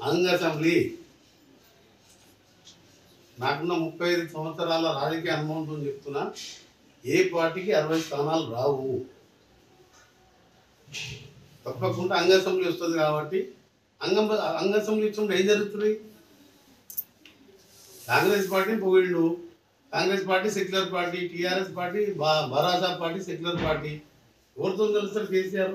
అంగ అసెంబ్లీ నాకున్న ముప్పై ఐదు సంవత్సరాల రాజకీయ అనుభవంతో చెప్తున్నా ఏ పార్టీకి అరవై స్థానాలు రావు తప్పకుండా అంగ అసెంబ్లీ వస్తుంది కాబట్టి అంగం అంగ అసెంబ్లీ ఇచ్చినప్పుడు ఏం జరుగుతుంది కాంగ్రెస్ పార్టీ పోయిండు Congress party secular party TRS party బా- భరాసా పార్టీ సెక్యులర్ పార్టీ ఎవరితో కలుస్తారు కేసీఆర్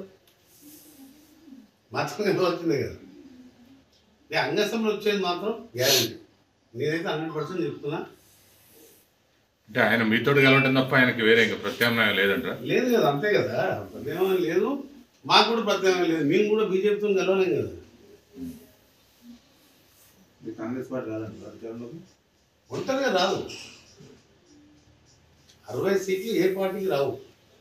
మాత్రం వచ్చింది కదా ఏ అంగసంలో వచ్చేది మాత్రం గ్యారంటీ నేనైతే హండ్రెడ్ పర్సెంట్ చెప్తున్నా అంటే ఆయన మీతోటి కలవటం తప్ప ఆయనకి వేరే ఇంకా ప్రత్యామ్నాయం లేదంటారా లేదు కదా అంతే కదా ప్రత్యామ్నాయం లేదు మాకు కూడా ప్రత్యామ్నాయం లేదు మేము కూడా బీజేపీతో గెలవలేం కదా మీ కాంగ్రెస్ పార్టీ రాదండి అధికారంలోకి ఒంటరిగా రాదు అరవై సీట్లు ఏ పార్టీకి రావు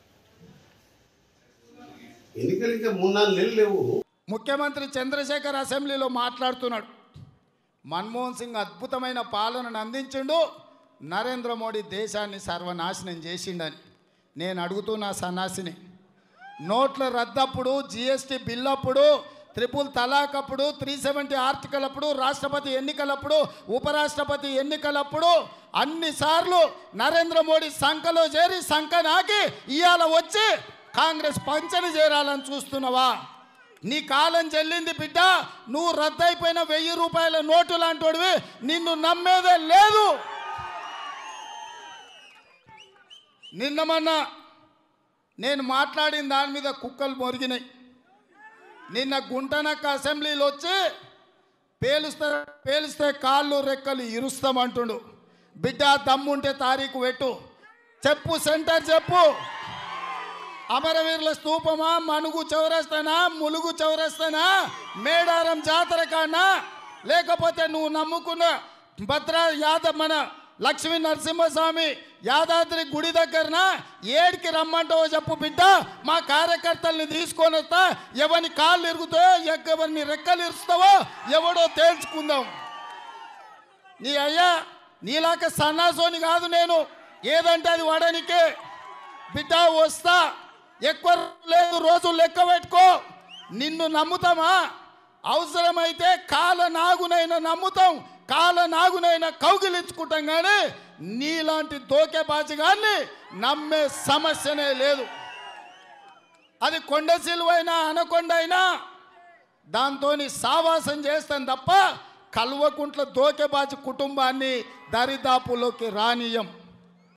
ఎన్నికలు ఇంకా మూడు నాలుగు నెలలు లేవు ముఖ్యమంత్రి చంద్రశేఖర్ అసెంబ్లీలో మాట్లాడుతున్నాడు మన్మోహన్ సింగ్ అద్భుతమైన పాలనను అందించిండు నరేంద్ర మోడీ దేశాన్ని సర్వనాశనం చేసిండని నేను అడుగుతున్నా సన్నాసిని నోట్ల రద్దప్పుడు జిఎస్టీ బిల్ అప్పుడు త్రిపుల్ తలాక్ అప్పుడు త్రీ సెవెంటీ ఆర్టికల్ అప్పుడు రాష్ట్రపతి ఎన్నికలప్పుడు ఉపరాష్ట్రపతి ఎన్నికలప్పుడు అన్నిసార్లు నరేంద్ర మోడీ సంఖలో చేరి సంఖ నాకి ఇవాళ వచ్చి కాంగ్రెస్ పంచని చేరాలని చూస్తున్నావా నీ కాలం చెల్లింది బిడ్డ నువ్వు రద్దయిపోయిన వెయ్యి రూపాయల నోటు లాంటివి నిన్ను నమ్మేదే లేదు నిన్న మొన్న నేను మాట్లాడిన దాని మీద కుక్కలు మొరిగినాయి నిన్న గుంటనక్క అసెంబ్లీలో వచ్చి పేలుస్తా పేలిస్తే కాళ్ళు రెక్కలు ఇరుస్తామంటుండు బిడ్డ దమ్ముంటే తారీఖు పెట్టు చెప్పు సెంటర్ చెప్పు అమరవీరుల స్తూపమా మనుగు చౌరస్తానా ములుగు చౌరస్తానా మేడారం జాతర కానా లేకపోతే నువ్వు నమ్ముకున్న భద్ర యాదవ్ మన లక్ష్మీ నరసింహస్వామి యాదాద్రి గుడి దగ్గరన ఏడికి రమ్మంటావో చెప్పు బిడ్డ మా కార్యకర్తల్ని తీసుకొని వస్తా ఎవరిని కాళ్ళు ఇరుగుతాయో ఎవరిని రెక్కలు ఇరుస్తావో ఎవడో తేల్చుకుందాం నీ అయ్యా నీలాక సన్నాసోని కాదు నేను ఏదంటే అది వాడనికే బిడ్డ వస్తా ఎక్కువ లేదు రోజు లెక్క పెట్టుకో నిన్ను నమ్ముతామా అవసరమైతే కాల నాగునైనా నమ్ముతాం కాల నాగునైనా కౌగిలించుకుంటాం కానీ నీలాంటి దోకేబాజిగాన్ని నమ్మే సమస్యనే లేదు అది కొండ సిలువైనా అనకొండ అయినా దాంతో సావాసం చేస్తాం తప్ప కల్వకుంట్ల దోకెబాజి కుటుంబాన్ని దరిదాపులోకి రానియం